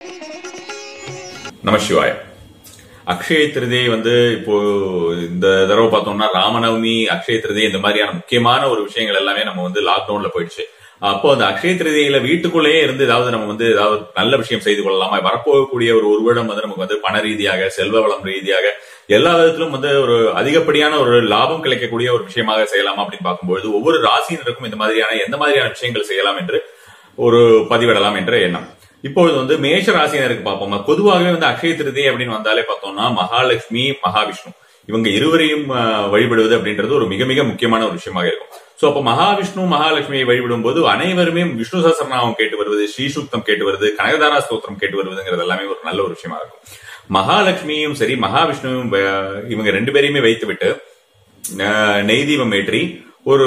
நம சிவாய அக்ஷய திருதியை வந்து இப்போ இந்த தடவை பார்த்தோம்னா ராமநவமி அக்ஷய திருதி இந்த மாதிரியான முக்கியமான ஒரு விஷயங்கள் எல்லாமே நம்ம வந்து லாக்டவுன்ல போயிடுச்சு அப்போ அந்த அக்ஷய திருதியில வீட்டுக்குள்ளேயே இருந்து ஏதாவது நம்ம வந்து ஏதாவது நல்ல விஷயம் செய்து கொள்ளலாமா வரப்போகக்கூடிய ஒரு ஒரு வருடம் வந்து நமக்கு வந்து பண ரீதியாக செல்வ வளம் ரீதியாக எல்லா விதத்திலும் வந்து ஒரு அதிகப்படியான ஒரு லாபம் கிடைக்கக்கூடிய ஒரு விஷயமாக செய்யலாமா அப்படின்னு பார்க்கும்போது ஒவ்வொரு ராசியினருக்கும் இந்த மாதிரியான எந்த மாதிரியான விஷயங்கள் செய்யலாம் என்று ஒரு பதிவிடலாம் என்ற எண்ணம் இப்பொழுது வந்து மேஷ ராசினருக்கு பார்ப்போம் பொதுவாகவே வந்து அக்ஷய திருதி அப்படின்னு வந்தாலே பார்த்தோம்னா மகாலட்சுமி மகாவிஷ்ணு இவங்க இருவரையும் அஹ், வழிபடுவது அப்படின்றது ஒரு மிக மிக முக்கியமான ஒரு விஷயமாக இருக்கும் சோ அப்ப மகாவிஷ்ணு மகாலட்சுமியை வழிபடும் போது அனைவருமே விஷ்ணு சஹஸ்ரநாமம் கேட்டு வருவது ஸ்ரீசூக்தம் கேட்டு வருது கனகதாரா ஸ்தோத்திரம் கேட்டு வருவதுங்கிறது எல்லாமே ஒரு நல்ல ஒரு விஷயமா இருக்கும் மகாலட்சுமியும் சரி மகாவிஷ்ணுவும் வ- இவங்க ரெண்டு பேரையுமே வைத்துவிட்டு அஹ், நெய் தீபம் ஏற்றி ஒரு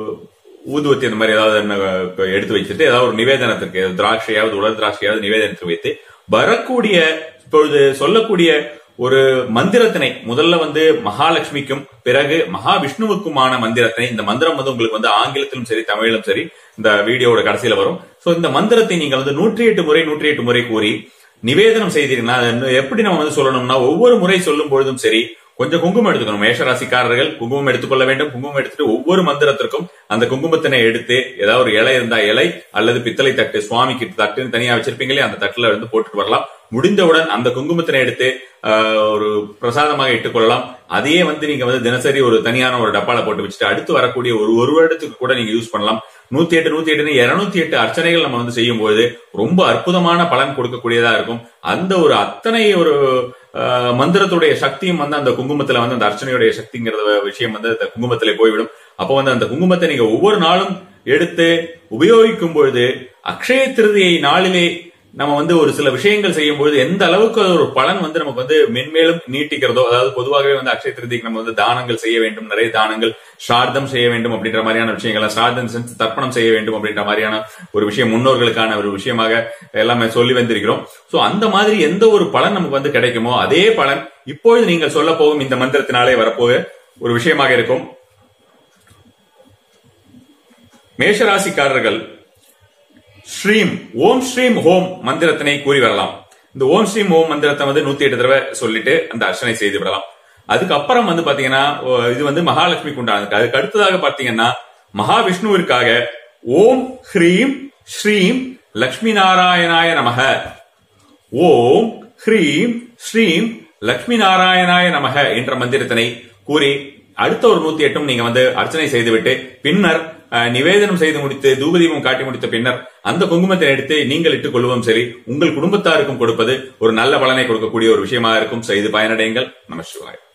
ஊதுவத்தி அந்த மாதிரி ஏதாவது ஒண்ணு எடுத்து வச்சுட்டு ஏதாவது ஒரு நிவேதனத்திற்கு திராட்சையாவது உலர் திராட்சையாவது நிவேதனத்துக்கு வைத்து வரக்கூடிய இப்பொழுது சொல்லக்கூடிய ஒரு மந்திரத்தினை முதல்ல வந்து மகாலட்சுமிக்கும் பிறகு மகாவிஷ்ணுவுக்குமான மந்திரத்தினை இந்த மந்திரம் வந்து உங்களுக்கு வந்து ஆங்கிலத்திலும் சரி தமிழிலும் சரி இந்த வீடியோவோட கடைசியில வரும் சோ இந்த மந்திரத்தை நீங்கள் வந்து நூற்றி எட்டு முறை நூற்றி எட்டு முறை கூறி நிவேதனம் செய்தீங்கன்னா அது வந்து எப்படி நம்ம வந்து சொல்லணும்னா ஒவ்வொரு முறை சொல்லும் பொழுதும் சரி கொஞ்சம் குங்குமம் எடுத்துக்கணும் மேஷராசிக்காரர்கள் குங்குமம் எடுத்துக்கொள்ள வேண்டும் குங்குமம் எடுத்துட்டு ஒவ்வொரு மந்திரத்திற்கும் அந்த குங்குமத்தினை எடுத்து ஏதாவது ஒரு இலை இருந்தா இலை அல்லது பித்தளை தட்டு சுவாமிக்கு தட்டுன்னு தனியா வச்சிருப்பீங்களே அந்த தட்டுல வந்து போட்டுட்டு வரலாம் முடிந்தவுடன் அந்த குங்குமத்தினை எடுத்து ஆஹ், ஒரு பிரசாதமாக இட்டுக்கொள்ளலாம் அதையே வந்து நீங்க வந்து தினசரி ஒரு தனியான ஒரு டப்பால போட்டு வச்சுட்டு அடுத்து வரக்கூடிய ஒரு ஒரு வருடத்துக்கு கூட நீங்க யூஸ் பண்ணலாம் நூத்தி எட்டு நூத்தி எட்டு இருநூத்தி எட்டு அர்ச்சனைகள் நம்ம வந்து செய்யும் போது ரொம்ப அற்புதமான பலன் கொடுக்கக்கூடியதா இருக்கும் அந்த ஒரு அத்தனை ஒரு ஆஹ், மந்திரத்துடைய சக்தியும் வந்து அந்த குங்குமத்துல வந்து அந்த அர்ச்சனையுடைய சக்திங்கிறத விஷயம் வந்து அந்த குங்குமத்திலே போய்விடும் அப்போ வந்து அந்த குங்குமத்தை நீங்க ஒவ்வொரு நாளும் எடுத்து உபயோகிக்கும் பொழுது அக்ஷய திருதியை நாளிலே நம்ம வந்து ஒரு சில விஷயங்கள் செய்யும் பொழுது எந்த அளவுக்கு அது ஒரு பலன் வந்து நமக்கு வந்து மென்மேலும் நீட்டிக்கிறதோ அதாவது பொதுவாகவே வந்து அக்ஷய திருதிக்கு நம்ம வந்து தானங்கள் செய்ய வேண்டும் நிறைய தானங்கள் ஸ்ரார்த்தம் செய்ய வேண்டும் அப்படின்ற மாதிரியான விஷயங்கள் ஸ்ரார்த்தம் செஞ்சு தர்ப்பணம் செய்ய வேண்டும் அப்படின்ற மாதிரியான ஒரு விஷயம் முன்னோர்களுக்கான ஒரு விஷயமாக எல்லாமே சொல்லி வந்திருக்கிறோம் சோ அந்த மாதிரி எந்த ஒரு பலன் நமக்கு வந்து கிடைக்குமோ அதே பலன் இப்பொழுது நீங்கள் சொல்ல போகும் இந்த மந்திரத்தினாலே வரப்போக ஒரு விஷயமாக இருக்கும் மேஷராசிக்காரர்கள் ஸ்ரீம் ஓம் ஸ்ரீம் ஹோம் மந்திரத்தினை கூறி வரலாம் இந்த ஓம் ஸ்ரீம் ஓம் மந்திரத்தை வந்து நூத்தி எட்டு தடவை சொல்லிட்டு அந்த அர்ச்சனை செய்து விடலாம் அதுக்கப்புறம் வந்து பாத்தீங்கன்னா ஓ, இது வந்து மகாலட்சுமிக்கு உண்டானது அதுக்கு அடுத்ததாக பாத்தீங்கன்னா மகாவிஷ்ணுவிற்காக ஓம் ஹ்ரீம் ஸ்ரீம் லக்ஷ்மி நாராயணாய நமக ஓம் ஹ்ரீம் ஸ்ரீம் லக்ஷ்மி நாராயணாய நமக என்ற மந்திரத்தினை கூறி அடுத்த ஒரு நூத்தி எட்டும் நீங்க வந்து அர்ச்சனை செய்துவிட்டு பின்னர் அஹ், நிவேதனம் செய்து முடித்து தூபதீபம் காட்டி முடித்த பின்னர் அந்த குங்குமத்தை எடுத்து நீங்கள் இட்டுக் கொள்வோம் சரி உங்கள் குடும்பத்தாருக்கும் கொடுப்பது ஒரு நல்ல பலனை கொடுக்கக்கூடிய ஒரு விஷயமாக இருக்கும் செய்து பயனடையுங்கள் நம சிவாய்